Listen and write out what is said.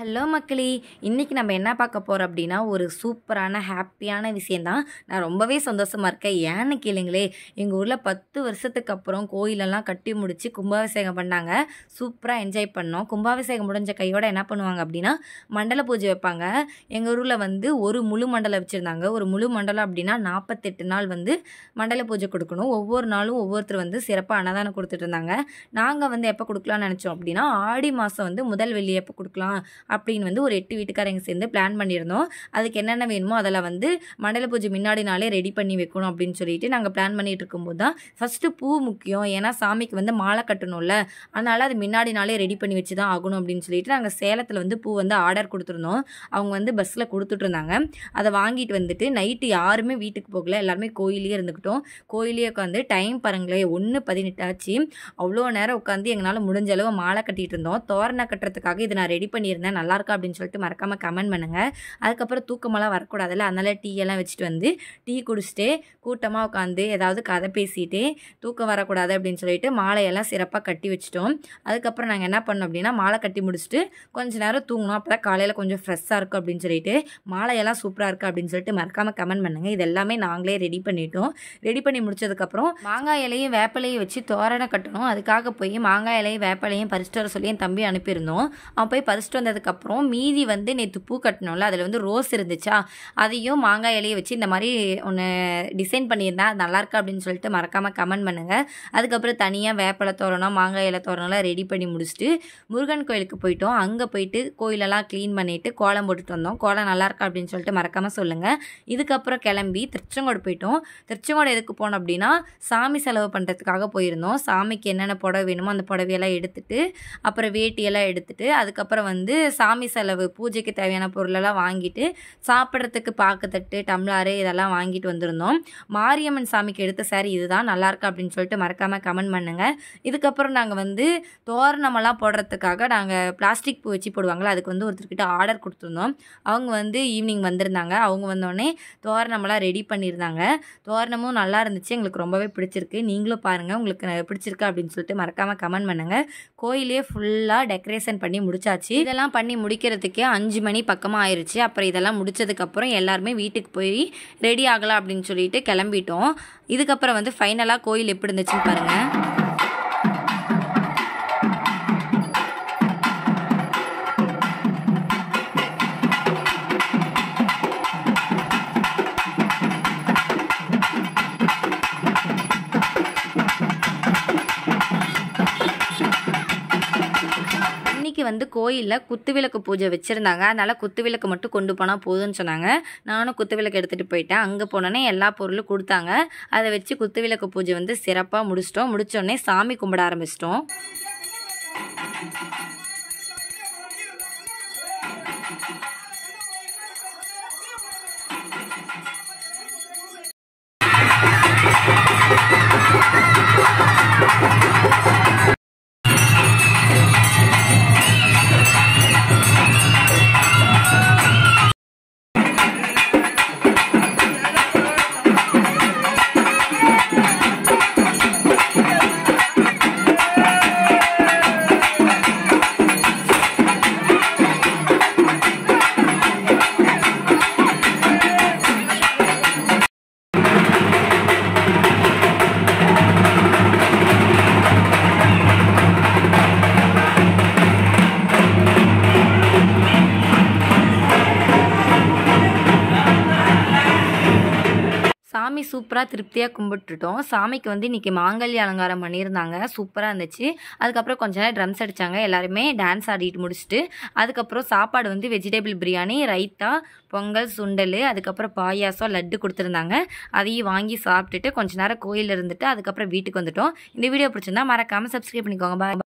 hello மக்களே இன்றைக்கி நம்ம என்ன பார்க்க போகிறோம் அப்படின்னா ஒரு சூப்பரான ஹாப்பியான விஷயந்தான் நான் ரொம்பவே சந்தோஷமாக இருக்கேன் ஏன்னு கேளுங்களே எங்கள் ஊரில் பத்து வருஷத்துக்கு அப்புறம் கோயிலெல்லாம் கட்டி முடித்து கும்பாபிஷேகம் பண்ணாங்க சூப்பராக என்ஜாய் பண்ணோம் கும்பாபிஷேகம் முடிஞ்ச கையோட என்ன பண்ணுவாங்க அப்படின்னா மண்டல பூஜை வைப்பாங்க எங்கள் ஊரில் வந்து ஒரு முழு மண்டலம் வச்சுருந்தாங்க ஒரு முழு மண்டலம் அப்படின்னா நாற்பத்தெட்டு நாள் வந்து மண்டல பூஜை கொடுக்கணும் ஒவ்வொரு நாளும் ஒவ்வொருத்தர் வந்து சிறப்பாக அன்னதானம் கொடுத்துட்டு இருந்தாங்க நாங்கள் வந்து எப்போ கொடுக்கலாம்னு நினச்சோம் அப்படின்னா ஆடி மாதம் வந்து முதல் வெள்ளி எப்போ கொடுக்கலாம் அப்படின்னு வந்து ஒரு எட்டு வீட்டுக்காரங்க சேர்ந்து பிளான் பண்ணியிருந்தோம் அதுக்கு என்னென்ன வேணுமோ அதெல்லாம் வந்து மண்டல பூஜை முன்னாடி நாளே ரெடி பண்ணி வைக்கணும் அப்படின்னு சொல்லிட்டு நாங்கள் பிளான் பண்ணிட்டு இருக்கும்போது தான் ஃபஸ்ட்டு பூ முக்கியம் ஏன்னா சாமிக்கு வந்து மாலை கட்டணும்ல அதனால் அது முன்னாடி நாளே ரெடி பண்ணி வச்சு தான் ஆகணும் அப்படின்னு சொல்லிட்டு நாங்கள் சேலத்தில் வந்து பூ வந்து ஆர்டர் கொடுத்துருந்தோம் அவங்க வந்து பஸ்ஸில் கொடுத்துட்டு இருந்தாங்க அதை வாங்கிட்டு வந்துட்டு நைட்டு யாருமே வீட்டுக்கு போகல எல்லாருமே கோயிலே இருந்துக்கிட்டோம் கோயிலே உட்காந்து டைம் பாருங்களேன் ஒன்று பதினெட்டு ஆச்சு அவ்வளோ நேரம் உட்காந்து எங்களால் முடிஞ்ச அளவு மாலை கட்டிட்டு இருந்தோம் தோரணை கட்டுறதுக்காக இதை நான் ரெடி பண்ணியிருந்தேன் நல்லா இருக்கா அப்படின்னு சொல்லிட்டு மறக்காமல் கமெண்ட் பண்ணுங்கள் அதுக்கப்புறம் தூக்கமெல்லாம் வரக்கூடாதுல்ல அதனால் டீ எல்லாம் வச்சுட்டு வந்து டீ குடிச்சிட்டு கூட்டமாக உட்காந்து ஏதாவது கதை பேசிட்டு தூக்கம் வரக்கூடாது அப்படின்னு சொல்லிட்டு மாலையெல்லாம் சிறப்பாக கட்டி வச்சிட்டோம் அதுக்கப்புறம் நாங்கள் என்ன பண்ணோம் அப்படின்னா மாலை கட்டி முடிச்சுட்டு கொஞ்ச நேரம் தூங்கணும் அப்போ தான் காலையில் கொஞ்சம் ஃப்ரெஷ்ஷாக இருக்கும் அப்படின்னு சொல்லிட்டு மாலையெல்லாம் சூப்பராக இருக்குது அப்படின்னு சொல்லிட்டு மறக்காமல் கமெண்ட் பண்ணுங்கள் இது எல்லாமே நாங்களே ரெடி பண்ணிட்டோம் ரெடி பண்ணி முடிச்சதுக்கப்புறம் மாங்காய் இலையும் வேப்பிலையும் வச்சு தோரணை கட்டணும் அதுக்காக போய் மாங்காய் இலையும் வேப்பிலையும் பறிச்சுட்டு வர சொல்லி என் தம்பி அனுப்பியிருந்தோம் அவன் போய் பறிச்சுட்டு வந்ததுக்கப்புறம் மீதி வந்து நேற்று பூ கட்டணும்ல அதில் வந்து ரோஸ் இருந்துச்சா அதையும் மாங்காய் இலையை வச்சு இந்த மாதிரி ஒன்று டிசைன் பண்ணியிருந்தேன் அது நல்லா இருக்கா அப்படின்னு சொல்லிட்டு மறக்காமல் கமெண்ட் பண்ணுங்கள் அதுக்கப்புறம் தனியாக வேப்பிலை தோரணம் மாங்காய் இலை தோரணம்லாம் ரெடி பண்ணி முடிச்சுட்டு முருகன் கோயிலுக்கு போயிட்டோம் அங்கே போயிட்டு கோயிலெல்லாம் க்ளீன் பண்ணிவிட்டு கோலம் போட்டுட்டு வந்தோம் கோலம் நல்லா இருக்கா அப்படின்னு சொல்லிட்டு மறக்காமல் சொல்லுங்கள் இதுக்கப்புறம் கிளம்பி திருச்செங்கோடு போயிட்டோம் திருச்செங்கோடு எதுக்கு போனோம் அப்படின்னா சாமி செலவு பண்ணுறதுக்காக போயிருந்தோம் சாமிக்கு என்னென்ன புடவை வேணுமோ அந்த புடவையெல்லாம் எடுத்துட்டு அப்புறம் வேட்டியெல்லாம் எடுத்துட்டு அதுக்கப்புறம் வந்து சாமி செலவு பூஜைக்கு தேவையான பொருளெல்லாம் வாங்கிட்டு சாப்பிட்றதுக்கு பாக்குத்தட்டு டம்ளாரு இதெல்லாம் வாங்கிட்டு வந்திருந்தோம் மாரியம்மன் சாமிக்கு எடுத்த சாரி இதுதான் நல்லா இருக்கா அப்படின்னு சொல்லிட்டு மறக்காமல் கமெண்ட் பண்ணுங்கள் இதுக்கப்புறம் நாங்கள் வந்து தோரணமெல்லாம் போடுறதுக்காக நாங்கள் பிளாஸ்டிக் பூ வச்சு போடுவாங்களா அதுக்கு வந்து ஒருத்தர்கிட்ட ஆர்டர் கொடுத்துருந்தோம் அவங்க வந்து ஈவினிங் வந்திருந்தாங்க அவங்க வந்தோடனே தோரணமெல்லாம் ரெடி பண்ணியிருந்தாங்க தோரணமும் நல்லா இருந்துச்சு எங்களுக்கு ரொம்பவே பிடிச்சிருக்கு நீங்களும் பாருங்கள் உங்களுக்கு பிடிச்சிருக்கா அப்படின்னு சொல்லிட்டு மறக்காமல் கமெண்ட் பண்ணுங்கள் கோயிலே ஃபுல்லாக டெக்கரேஷன் பண்ணி முடிச்சாச்சு இதெல்லாம் பண்ணி முடிக்கிறதுக்கே அஞ்சு மணி பக்கமாக ஆயிடுச்சு அப்புறம் இதெல்லாம் முடிச்சதுக்கப்புறம் எல்லாருமே வீட்டுக்கு போய் ரெடி ஆகலாம் அப்படின்னு சொல்லிட்டு கிளம்பிட்டோம் இதுக்கப்புறம் வந்து ஃபைனலாக கோயில் எப்படி இருந்துச்சுன்னு பாருங்கள் இன்னைக்கு வந்து கோயிலில் குத்துவிளக்கு பூஜை வச்சுருந்தாங்க அதனால் குத்துவிளக்கு மட்டும் கொண்டு போனால் போதும்னு சொன்னாங்க நானும் குத்துவிளக்கு எடுத்துகிட்டு போயிட்டேன் அங்கே போனோன்னே எல்லா பொருளும் கொடுத்தாங்க அதை வச்சு குத்துவிளக்கு பூஜை வந்து சிறப்பாக முடிச்சிட்டோம் முடிச்சோடனே சாமி கும்பிட ஆரம்பிச்சிட்டோம் சாமி சூப்பராக திருப்தியாக கும்பிட்டுட்டோம் சாமிக்கு வந்து இன்றைக்கி மாங்கல்ய அலங்காரம் பண்ணியிருந்தாங்க சூப்பராக இருந்துச்சு அதுக்கப்புறம் கொஞ்ச நேரம் ட்ரம்ஸ் அடித்தாங்க எல்லாருமே டான்ஸ் ஆடிட்டு முடிச்சுட்டு அதுக்கப்புறம் சாப்பாடு வந்து வெஜிடபிள் பிரியாணி ரைத்தா பொங்கல் சுண்டல் அதுக்கப்புறம் பாயாசம் லட்டு கொடுத்துருந்தாங்க அதையும் வாங்கி சாப்பிட்டுட்டு கொஞ்ச நேரம் கோயில் இருந்துட்டு அதுக்கப்புறம் வீட்டுக்கு வந்துட்டோம் இந்த வீடியோ பிடிச்சிருந்தா மறக்காமல் சப்ஸ்கிரைப் பண்ணிக்கோங்க பாய்